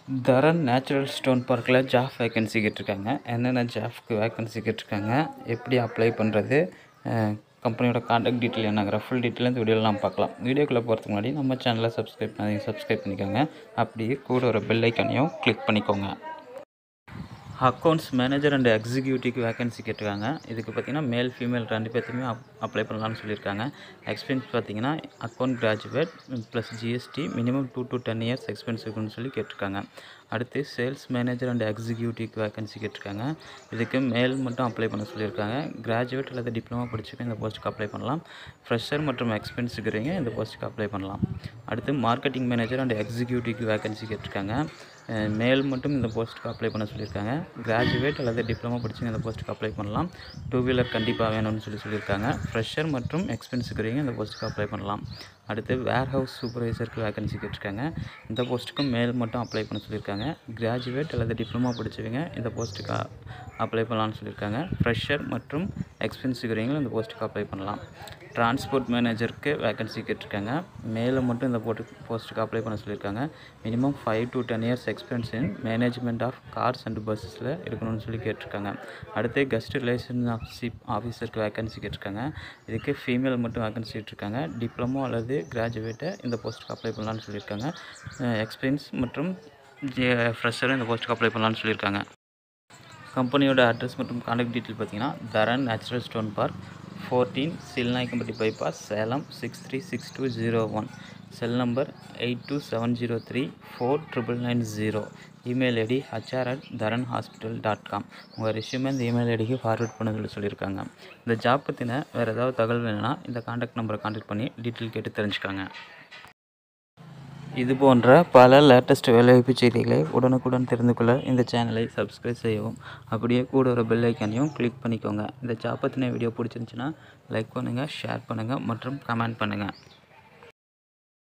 தரன் natural stone பார்க்கில் job vacancy கேட்டிருக்காங்க என்னென்ன ஜாப்க்கு வேக்கன்சி கேட்டிருக்காங்க எப்படி அப்ளை பண்ணுறது கம்பெனியோட காண்டாக்ட் டீட்டெயில் என்னங்கிற ஃபுல் டீட்டெயில் இந்த வீடியோவில் நம்ம பார்க்கலாம் வீடியோக்குள்ளே போகிறதுக்கு முன்னாடி நம்ம சேனலை சப்ஸ்கிரைப் பண்ணி சப்ஸ்கிரைப் பண்ணிக்கோங்க அப்படியே கூட ஒரு பெல் ஐக்கானையும் கிளிக் பண்ணிக்கோங்க accounts manager and executive vacancy கேட்டிருக்காங்க இதுக்கு பார்த்தீங்கன்னா மேல் ஃபீமேல் ரெண்டு பேர்த்துமே அப் அப்ளை பண்ணலாம்னு சொல்லியிருக்காங்க எக்ஸ்பீரியன்ஸ் பார்த்தீங்கன்னா account graduate plus GST minimum two to ten years experience இருக்குன்னு சொல்லி கேட்டிருக்காங்க அடுத்து sales manager and executive vacancy கேட்டிருக்காங்க இதுக்கு மேல் மட்டும் அப்ளை பண்ண சொல்லியிருக்காங்க கிராஜுவேட் அல்லது டிப்ளமா படிச்சுக்க இந்த போஸ்ட்டுக்கு அப்ளை பண்ணலாம் ஃப்ரெஷர் மற்றும் எக்ஸ்பீரியன்ஸ் இருக்கிறவங்க இந்த போஸ்ட்டுக்கு அப்ளை பண்ணலாம் அடுத்து marketing manager and executive vacancy கேட்டிருக்காங்க மேல் மட்டும் இந்த போஸ்ட்டுக்கு அப்ளை பண்ண சொல்லியிருக்காங்க கிராஜுவேட் அல்லது டிப்ளமோ படிச்சுங்க இந்த போஸ்ட்டுக்கு அப்ளை பண்ணலாம் டூ வீலர் கண்டிப்பாக வேணும்னு சொல்லி சொல்லியிருக்காங்க ஃப்ரெஷர் மற்றும் எக்ஸ்பீரியன்ஸ் இருக்கிறவங்க இந்த போஸ்ட்டுக்கு அப்ளை பண்ணலாம் அடுத்து வேர் ஹவுஸ் சூப்பர்வைசருக்கு வேகன்சி கேட்டிருக்காங்க இந்த போஸ்ட்டுக்கும் மேல் மட்டும் அப்ளை பண்ண சொல்லியிருக்காங்க கிராஜுவேட் அல்லது டிப்ளமோ படித்தவங்க இந்த போஸ்ட்டுக்கு அப்ளை பண்ணலாம்னு சொல்லியிருக்காங்க ஃப்ரெஷர் மற்றும் எக்ஸ்பீரியன்ஸ் இருக்கிறவங்களும் இந்த போஸ்ட்டுக்கு அப்ளை பண்ணலாம் டிரான்ஸ்போர்ட் மேனேஜருக்கு வேகன்சி கேட்டிருக்காங்க மேலே மட்டும் இந்த போட்டு போஸ்ட்டுக்கு அப்ளை பண்ண சொல்லியிருக்காங்க minimum five to ten years experience in management of cars and பஸ்ஸஸில் இருக்கணும்னு சொல்லி கேட்டிருக்காங்க அடுத்து கெஸ்ட் ரிலேஷன்ஷிப் ஆஃபீஸருக்கு வேகன்சி கேட்டிருக்காங்க இதுக்கு ஃபீமேல் மட்டும் வேகன்சி கேட்டிருக்காங்க டிப்ளமோ அல்லது கிராஜுவேட்டை இந்த போஸ்ட்டுக்கு அப்ளை பண்ணலான்னு சொல்லியிருக்காங்க எக்ஸ்பீரியன்ஸ் மற்றும் ஃப்ரெஷரும் இந்த போஸ்ட்டுக்கு அப்ளை பண்ணலான்னு சொல்லியிருக்காங்க கம்பெனியோட அட்ரஸ் மற்றும் கான்டாக்ட் டீட்டெயில் பார்த்தீங்கன்னா Dharan natural stone park fourteen Silnayakkampatti bypass Salem six three six two zero one cell number eight two seven zero three four triple nine zero email ID HR at Dharan hospital dot com உங்கள் resume இந்த email ஐடிக்கு forward பண்ண சொல்லி சொல்லியிருக்காங்க இந்த job பற்றின வேறு ஏதாவது தகவல் வேணும்னா இந்த கான்டாக்ட் நம்பரை கான்டாக்ட் பண்ணி டீட்டெயில் கேட்டு தெரிஞ்சுக்காங்க இது போன்ற பல லேட்டஸ்ட் வேலைவாய்ப்பு செய்திகளை உடனுக்குடன் தெரிந்து கொள்ள இந்த சேனலை சப்ஸ்கிரைப் செய்யவும் அப்படியே கூட ஒரு பெல் ஐக்கானையும் கிளிக் பண்ணிக்கோங்க இந்த ஜாப் பற்றின வீடியோ பிடிச்சிருந்துச்சுன்னா லைக் பண்ணுங்கள் ஷேர் பண்ணுங்கள் மற்றும் கமெண்ட் பண்ணுங்கள்